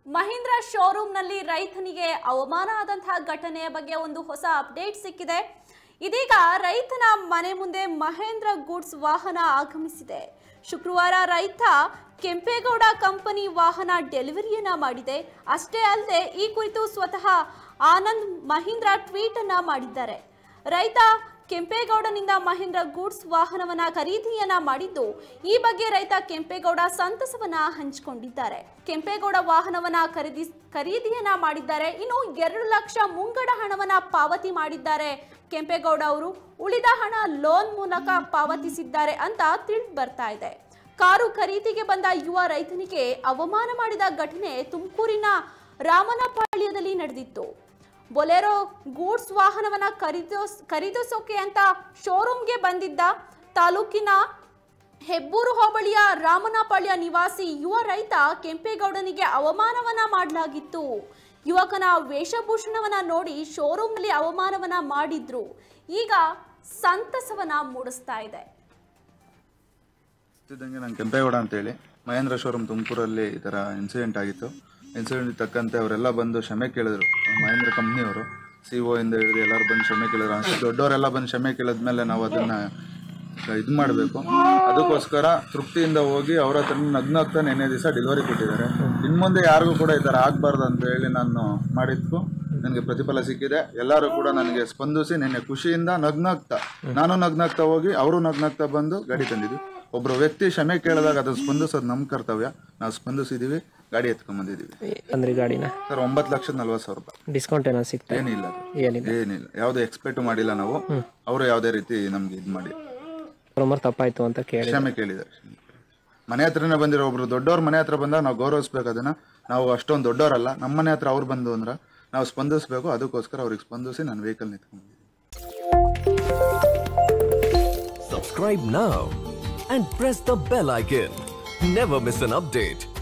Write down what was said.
ಮಹೀಂದ್ರ ಶೋರೂಮ್ನಲ್ಲಿ ರೈತನಿಗೆ ಅವಮಾನ ಆದಂತಹ ಘಟನೆಯ ಬಗ್ಗೆ ಒಂದು ಹೊಸ ಅಪ್ಡೇಟ್ ಸಿಕ್ಕಿದೆ ಇದೀಗ ರೈತನ ಮನೆ ಮುಂದೆ ಮಹೇಂದ್ರ ಗೂಡ್ಸ್ ವಾಹನ ಆಗಮಿಸಿದೆ ಶುಕ್ರವಾರ ರೈತ ಕೆಂಪೇಗೌಡ ಕಂಪನಿ ವಾಹನ ಡೆಲಿವರಿಯನ್ನ ಮಾಡಿದೆ ಅಷ್ಟೇ ಅಲ್ಲದೆ ಈ ಕುರಿತು ಸ್ವತಃ ಆನಂದ್ ಮಹೀಂದ್ರ ಟ್ವೀಟ್ ಅನ್ನ ಮಾಡಿದ್ದಾರೆ ರೈತ ಕೆಂಪೇಗೌಡನಿಂದ ಮಹೇಂದ್ರ ಗೂಡ್ಸ್ ವಾಹನವನ್ನ ಖರೀದಿಯನ್ನ ಮಾಡಿದ್ದು ಈ ಬಗ್ಗೆ ರೈತ ಕೆಂಪೇಗೌಡ ಸಂತಸವನ್ನ ಹಂಚಿಕೊಂಡಿದ್ದಾರೆ ಕೆಂಪೇಗೌಡ ವಾಹನವನ್ನ ಖರೀದಿ ಖರೀದಿಯನ್ನ ಮಾಡಿದ್ದಾರೆ ಇನ್ನು ಎರಡು ಲಕ್ಷ ಮುಂಗಡ ಹಣವನ್ನ ಪಾವತಿ ಮಾಡಿದ್ದಾರೆ ಕೆಂಪೇಗೌಡ ಅವರು ಉಳಿದ ಹಣ ಲೋನ್ ಮೂಲಕ ಪಾವತಿಸಿದ್ದಾರೆ ಅಂತ ತಿಳಿದು ಬರ್ತಾ ಇದೆ ಕಾರು ಖರೀದಿಗೆ ಬಂದ ಯುವ ರೈತನಿಗೆ ಅವಮಾನ ಮಾಡಿದ ಘಟನೆ ತುಮಕೂರಿನ ರಾಮನಪಾಳ್ಯದಲ್ಲಿ ನಡೆದಿತ್ತು ಬೊಲೆರೋ ಗೂಡ್ಸ್ ವಾಹನವನ್ನ ಖರೀದಿಸ್ ಖರೀದಿಸೋಕೆ ಅಂತ ಶೋರೂಮ್ಗೆ ಬಂದಿದ್ದ ತಾಲೂಕಿನ ಹೆಬ್ಬೂರು ಹೋಬಳಿಯ ರಾಮನಪಾಳ್ಯ ನಿವಾಸಿ ಯುವ ರೈತ ಕೆಂಪೇಗೌಡನಿಗೆ ಅವಮಾನವನ್ನ ಮಾಡಲಾಗಿತ್ತು ಯುವಕನ ವೇಷಭೂಷಣವನ್ನ ನೋಡಿ ಶೋರೂಮ್ನಲ್ಲಿ ಅವಮಾನವನ್ನ ಮಾಡಿದ್ರು ಈಗ ಸಂತಸವನ್ನ ಮೂಡಿಸ್ತಾ ಇದೆ ಇದ್ದಂಗೆ ನಾನು ಕೆಂಪೇಗೌಡ ಅಂತೇಳಿ ಮಹೇಂದ್ರ ಶೋರೂಮ್ ತುಮಕೂರಲ್ಲಿ ಈ ಥರ ಇನ್ಸಿಡೆಂಟ್ ಆಗಿತ್ತು ಇನ್ಸಿಡೆಂಟ್ ತಕ್ಕಂತೆ ಅವರೆಲ್ಲ ಬಂದು ಕ್ಷಮೆ ಕೇಳಿದ್ರು ಮಹೇಂದ್ರ ಕಂಪ್ನಿಯವರು ಸಿ ಒ ಇಂದ ಹಿಡಿದು ಎಲ್ಲರೂ ಬಂದು ಕ್ಷಮೆ ಕೇಳಿದ್ರು ಅಷ್ಟು ದೊಡ್ಡವರೆಲ್ಲ ಬಂದು ಕ್ಷಮೆ ಕೇಳಿದ್ಮೇಲೆ ನಾವು ಅದನ್ನು ಇದು ಮಾಡಬೇಕು ಅದಕ್ಕೋಸ್ಕರ ತೃಪ್ತಿಯಿಂದ ಹೋಗಿ ಅವ್ರ ಹತ್ರ ನಗ್ನಗ್ತಾ ನೆನ್ನೆ ದಿವಸ ಡೆಲಿವರಿ ಕೊಟ್ಟಿದ್ದಾರೆ ಇನ್ನು ಮುಂದೆ ಯಾರಿಗೂ ಕೂಡ ಈ ಥರ ಆಗಬಾರ್ದು ಅಂತ ಹೇಳಿ ನಾನು ಮಾಡಿದ್ಕು ನನಗೆ ಪ್ರತಿಫಲ ಸಿಕ್ಕಿದೆ ಎಲ್ಲರೂ ಕೂಡ ನನಗೆ ಸ್ಪಂದಿಸಿ ನಿನ್ನೆ ಖುಷಿಯಿಂದ ನಗ್ನಗ್ತಾ ನಾನು ನಗ್ನಗ್ತಾ ಹೋಗಿ ಅವರು ನಗ್ನಗ್ತಾ ಬಂದು ಗಾಡಿ ತಂದಿದ್ವಿ ಒಬ್ಬರು ವ್ಯಕ್ತಿ ಕ್ಷಮೆ ಕೇಳಿದಾಗ ಅದನ್ನು ಸ್ಪಂದಿಸೋದು ನಮ್ಮ ಕರ್ತವ್ಯ ನಾವು ಸ್ಪಂದಿಸಿದ್ದೀವಿ ಗಾಡಿ ಎತ್ಕೊಂಬಂದಿದ್ದೀವಿ ಅಂದ್ರೆ ಗಾಡಿನ ಸರ್ ಒಂಬತ್ತು ಲಕ್ಷದ ನಲ್ವತ್ತು ಸಾವಿರ ರೂಪಾಯಿ ಡಿಸ್ಕೌಂಟ್ ಏನೋ ಸಿಗ್ತಾ ಏನಿಲ್ಲ ಅದು. ಏನಿಲ್ಲ ಏನಿಲ್ಲ ಯಾವುದೇ ಎಕ್ಸ್ಪೆಕ್ಟ್ ಮಾಡಿಲ್ಲ ನಾವು ಅವರು ಯಾವುದೇ ರೀತಿ ನಮ್ಗೆ ಇದು ಮಾಡಿ ಪ್ರಮೋರ್ ತಪ್ಪಾಯ್ತು ಅಂತ ಕೇಳಿ ಕ್ಷಮೆ ಕೇಳಿದ್ದಾರೆ ಮನೆ ಹತ್ರನೇ ಬಂದಿರೋ ಒಬ್ರು ದೊಡ್ಡವ್ರ ಮನೆ ಹತ್ರ ಬಂದಾಗ ನಾವು ಗೌರವಿಸ್ಬೇಕು ಅದನ್ನ ನಾವು ಅಷ್ಟೊಂದು ದೊಡ್ಡವರಲ್ಲ ನಮ್ಮ ಮನೆ ಹತ್ರ ಅವ್ರು ಬಂದು ಅಂದ್ರೆ ನಾವು ಸ್ಪಂದಿಸ್ಬೇಕು ಅದಕ್ಕೋಸ್ಕರ ಅವ್ರಿಗೆ ಸ್ಪಂದಿಸಿ ನಾನು ವೆಹಿಕಲ್ ನಿಂತ್ಕೊಂಡು Subscribe now and press the bell icon. Never miss an update.